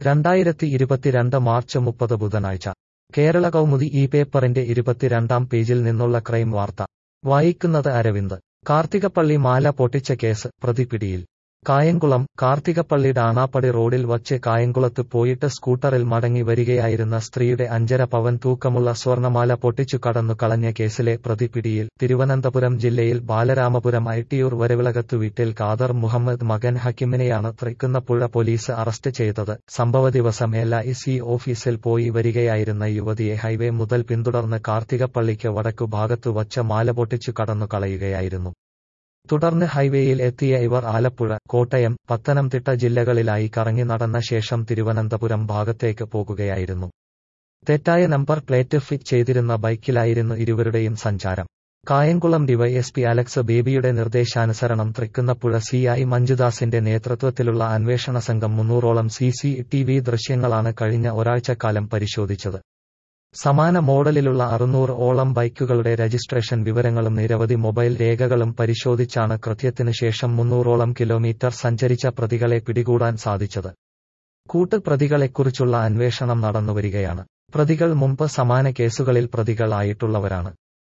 രണ്ടായിരത്തി ഇരുപത്തിരണ്ട് മാർച്ച് മുപ്പത് ബുധനാഴ്ച കേരള കൗമുദി ഈ പേപ്പറിന്റെ ഇരുപത്തിരണ്ടാം പേജിൽ നിന്നുള്ള ക്രൈം വാർത്ത വായിക്കുന്നത് അരവിന്ദ് കാർത്തികപ്പള്ളി മാല പൊട്ടിച്ച കേസ് പ്രതി പിടിയിൽ കായംകുളം കാർത്തികപ്പള്ളി ഡാണാപ്പടി റോഡിൽ വച്ച് കായംകുളത്ത് പോയിട്ട് സ്കൂട്ടറിൽ മടങ്ങി വരികയായിരുന്ന സ്ത്രീയുടെ അഞ്ചര പവൻ തൂക്കമുള്ള സ്വർണമാല പൊട്ടിച്ചു കടന്നു കളഞ്ഞ കേസിലെ പ്രതി പിടിയിൽ തിരുവനന്തപുരം ജില്ലയിൽ ബാലരാമപുരം ഐട്ടിയൂർ വരവിളകത്തു വീട്ടിൽ ഖാദർ മുഹമ്മദ് മകൻ ഹക്കിമിനെയാണ് തൃക്കുന്നപ്പുഴ പോലീസ് അറസ്റ്റ് ചെയ്തത് സംഭവ ദിവസം എൽ ഐ സി ഓഫീസിൽ പോയി വരികയായിരുന്ന യുവതിയെ ഹൈവേ മുതൽ പിന്തുടർന്ന് കാർത്തികപ്പള്ളിക്ക് വടക്കു ഭാഗത്തു വച്ച മാല പൊട്ടിച്ചു കടന്നു കളയുകയായിരുന്നു തുടർന്ന് ഹൈവേയിൽ എത്തിയ ഇവർ ആലപ്പുഴ കോട്ടയം പത്തനംതിട്ട ജില്ലകളിലായി കറങ്ങി നടന്ന ശേഷം തിരുവനന്തപുരം ഭാഗത്തേക്ക് പോകുകയായിരുന്നു തെറ്റായ നമ്പർ പ്ലേറ്റ് ഫിറ്റ് ചെയ്തിരുന്ന ബൈക്കിലായിരുന്നു ഇരുവരുടെയും സഞ്ചാരം കായംകുളം ഡിവൈഎസ്പി അലക്സ് ബേബിയുടെ നിർദ്ദേശാനുസരണം തൃക്കുന്നപ്പുഴ സി ഐ മഞ്ജുദാസിന്റെ നേതൃത്വത്തിലുള്ള അന്വേഷണ സംഘം മുന്നൂറോളം സി സി ടി വി ദൃശ്യങ്ങളാണ് കഴിഞ്ഞ ഒരാഴ്ചക്കാലം പരിശോധിച്ചത് സമാന മോഡലിലുള്ള അറുന്നൂറ് ഓളം ബൈക്കുകളുടെ രജിസ്ട്രേഷൻ വിവരങ്ങളും നിരവധി മൊബൈൽ രേഖകളും പരിശോധിച്ചാണ് കൃത്യത്തിനു ശേഷം മുന്നൂറോളം കിലോമീറ്റർ സഞ്ചരിച്ച പ്രതികളെ പിടികൂടാൻ സാധിച്ചത് കൂട്ടുപ്രതികളെക്കുറിച്ചുള്ള അന്വേഷണം നടന്നുവരികയാണ് പ്രതികൾ മുമ്പ് സമാന കേസുകളിൽ പ്രതികൾ ആയിട്ടുള്ളവരാണ്